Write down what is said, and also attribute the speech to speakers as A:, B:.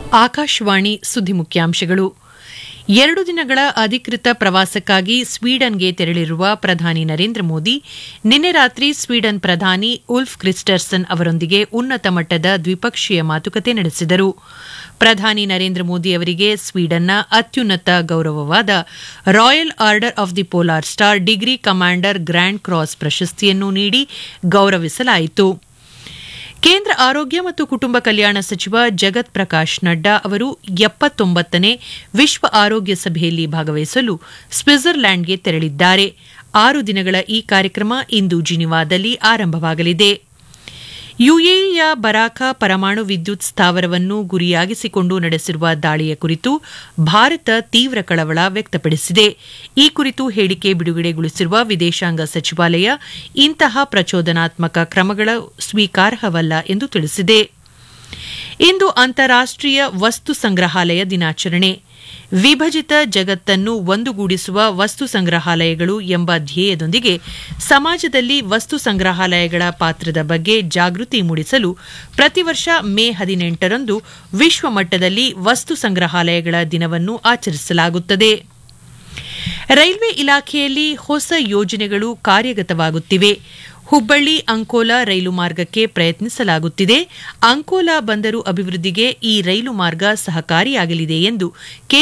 A: ಆಕಾಶವಾಣಿ ಸುದ್ದಿ ಮುಖ್ಯಾಂಶಗಳು ಎರಡು ದಿನಗಳ ಅಧಿಕೃತ ಪ್ರವಾಸಕ್ಕಾಗಿ ಸ್ವೀಡನ್ಗೆ ತೆರಳಿರುವ ಪ್ರಧಾನಿ ನರೇಂದ್ರ ಮೋದಿ ನಿನ್ನೆ ರಾತ್ರಿ ಸ್ವೀಡನ್ ಪ್ರಧಾನಿ ಉಲ್ಫ್ ಕ್ರಿಸ್ಟರ್ಸನ್ ಅವರೊಂದಿಗೆ ಉನ್ನತ ಮಟ್ಟದ ದ್ವಿಪಕ್ಷೀಯ ಮಾತುಕತೆ ನಡೆಸಿದರು ಪ್ರಧಾನಿ ನರೇಂದ್ರ ಮೋದಿ ಅವರಿಗೆ ಸ್ವೀಡನ್ನ ಅತ್ಯುನ್ನತ ಗೌರವವಾದ royal order of the polar star degree commander grand cross ಪ್ರಶಸ್ತಿಯನ್ನು ನೀಡಿ ಗೌರವಿಸಲಾಯಿತು ಕೇಂದ್ರ ಆರೋಗ್ಯ ಮತ್ತು ಕುಟುಂಬ ಕಲ್ಯಾಣ ಸಚಿವ ಜಗತ್ ಪ್ರಕಾಶ್ ನಡ್ಡಾ ಅವರು ಎಪ್ಪತ್ತೊಂಬತ್ತನೇ ವಿಶ್ವ ಆರೋಗ್ಯ ಸಭೆಯಲ್ಲಿ ಭಾಗವಹಿಸಲು ಸ್ವಿಟ್ಜರ್ಲ್ಯಾಂಡ್ಗೆ ತೆರಳಿದ್ದಾರೆ ಆರು ದಿನಗಳ ಈ ಕಾರ್ಯಕ್ರಮ ಇಂದು ಜಿನಿವಾದಲ್ಲಿ ಆರಂಭವಾಗಲಿದೆ ಯುಎಇಯ ಬರಾಖಾ ಪರಮಾಣು ವಿದ್ಯುತ್ ಸ್ಥಾವರವನ್ನು ಗುರಿಯಾಗಿಸಿಕೊಂಡು ನಡೆಸಿರುವ ದಾಳಿಯ ಕುರಿತು ಭಾರತ ತೀವ್ರ ಕಳವಳ ವ್ಯಕ್ತಪಡಿಸಿದೆ ಈ ಕುರಿತು ಹೇಳಿಕೆ ಬಿಡುಗಡೆಗೊಳಿಸಿರುವ ವಿದೇಶಾಂಗ ಸಚಿವಾಲಯ ಇಂತಹ ಪ್ರಚೋದನಾತ್ಮಕ ಕ್ರಮಗಳು ಸ್ವೀಕಾರಾರ್ಹವಲ್ಲ ಎಂದು ತಿಳಿಸಿದೆ ಇಂದು ಅಂತಾರಾಷ್ಟೀಯ ವಸ್ತು ಸಂಗ್ರಹಾಲಯ ದಿನಾಚರಣೆ ವಿಭಜಿತ ಜಗತ್ತನ್ನು ಒಂದುಗೂಡಿಸುವ ವಸ್ತು ಸಂಗ್ರಹಾಲಯಗಳು ಎಂಬ ಧ್ಯೇಯದೊಂದಿಗೆ ಸಮಾಜದಲ್ಲಿ ವಸ್ತು ಸಂಗ್ರಹಾಲಯಗಳ ಪಾತ್ರದ ಬಗ್ಗೆ ಜಾಗೃತಿ ಮೂಡಿಸಲು ಪ್ರತಿ ವರ್ಷ ಮೇ ಹದಿನೆಂಟರಂದು ವಿಶ್ವ ಮಟ್ಟದಲ್ಲಿ ವಸ್ತು ಸಂಗ್ರಹಾಲಯಗಳ ದಿನವನ್ನು ಆಚರಿಸಲಾಗುತ್ತದೆ ರೈಲ್ವೆ ಇಲಾಖೆಯಲ್ಲಿ ಹೊಸ ಯೋಜನೆಗಳು ಕಾರ್ಯಗತವಾಗುತ್ತಿವೆ ಹುಬ್ಬಳ್ಳಿ ಅಂಕೋಲಾ ರೈಲು ಮಾರ್ಗಕ್ಕೆ ಪ್ರಯತ್ನಿಸಲಾಗುತ್ತಿದೆ ಅಂಕೋಲಾ ಬಂದರು ಅಭಿವೃದ್ಧಿಗೆ ಈ ರೈಲು ಮಾರ್ಗ ಸಹಕಾರಿಯಾಗಲಿದೆ ಎಂದು